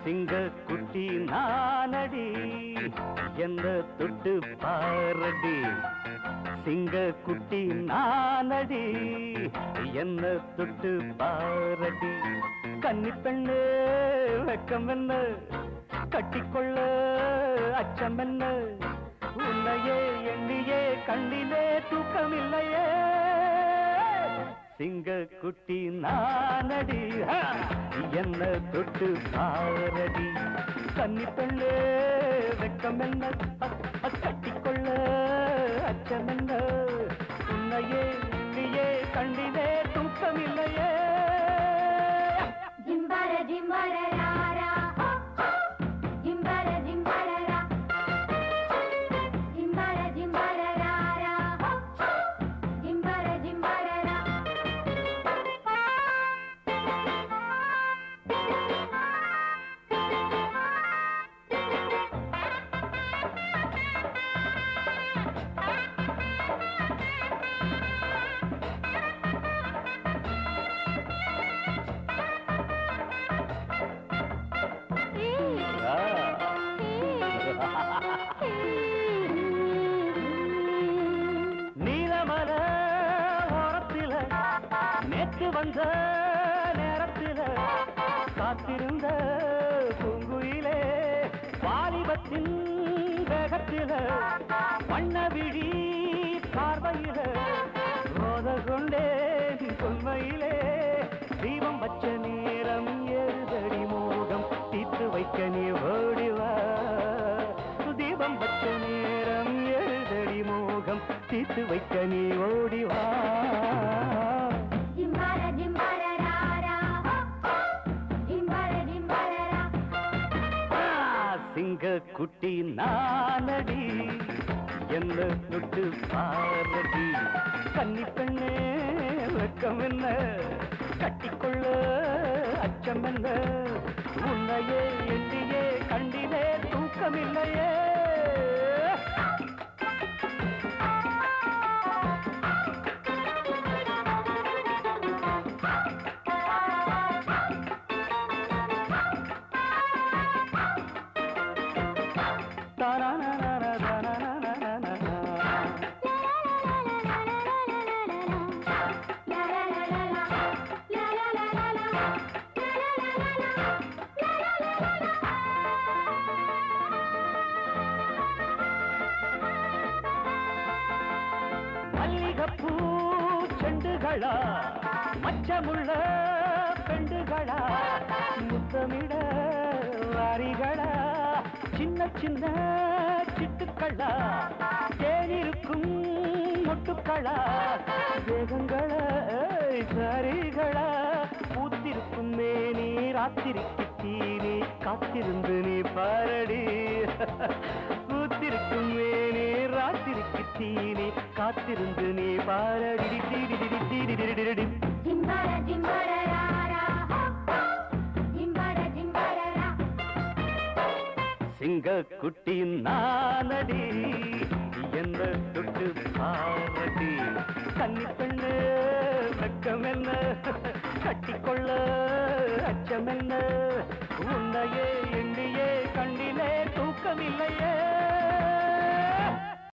சிங்க குட்டி நானடி என்ன தொட்டு பாரடி சிங்க குட்டி நானடி என்ன தொட்டு பாரடி கன்னி பெண்ணு வெக்கம் என்ன கட்டிக்கொள்ள அச்சம் என்ன உன்னையே எண்ணியே கண்ணிலே தூக்கமில்லையே சிங்க குட்டி நானடி ஹா! என்ன தொட்டு பாரடி கன்னி பெண்ணு வெக்கம் என்ன அ, அ, கட்டிக்கொள்ள அச்சம் என்ன உன்னையே எண்ணியே கண்ணிலே தூக்கமில்லையே ಜಿಂಬರ ಜಿಂಬರ ರಾರ ಜಿಂಬರ ಜಿಂಬರ ರಾ ಜಿಂಬರ ಜಿಂಬರ ರಾರ ಜಿಂಬರ ಜಿಂಬರ ರಾ நீலமல ஓரத்தில நேற்று வந்த நேரத்தில காத்திருந்த பூங்குயிலே வாலிபத்தின் வேகத்தில வண்ண விழி பார்வையில ரோத கொண்டே உண்மையிலே தீபம் வச்ச நேரம் ஏறுதடி மோகம் தீர்த்து வைக்க நீ ஓடிவா தீபம் வச்ச நேரம் எழுதடி மோகம் தீர்த்து வைக்க நீ ஓடிவா ಜಿಂಬರ ಜಿಂಬರ ರಾರ ಜಿಂಬರ ಜಿಂಬರ ರಾ சிங்க குட்டி நானடி என்ன தொட்டு பாரடி கன்னி பெண்ணே வெக்கம் என்ன கட்டிக்கொள்ள அச்சம் என்ன உன்னையே எண்ணியே கண்டிலே தூக்கமில்லையே மல்லிகப்பூ செண்டுகளா மச்சமுள்ள பெண்டுகளா முத்தமிட வாரிகளா சின்ன சின்ன சிட்டுக்களா தேனிருக்கும் மொட்டுக்களா தேகங்களா சரிகளா பூத்திருக்கும் மேனி ராத்திரிக்கு தீனி காத்திருந்து நீ பாரடி பூத்திருக்கும் மேனே ராத்திரிக்கு தீனி காத்திருந்து நீ பாரடி ಜಿಂಬರ ಜಿಂಬರ ರಾರ ಜಿಂಬರ ಜಿಂಬರ ರಾ சிங்க குட்டி நானடி என்ன தொட்டு பாரடி கன்னி பெண்ணு வெக்கம் என்ன கட்டிக்கொள்ள அச்சம் என்ன உன்னையே எண்ணியே கண்ணிலே தூக்கமில்லையே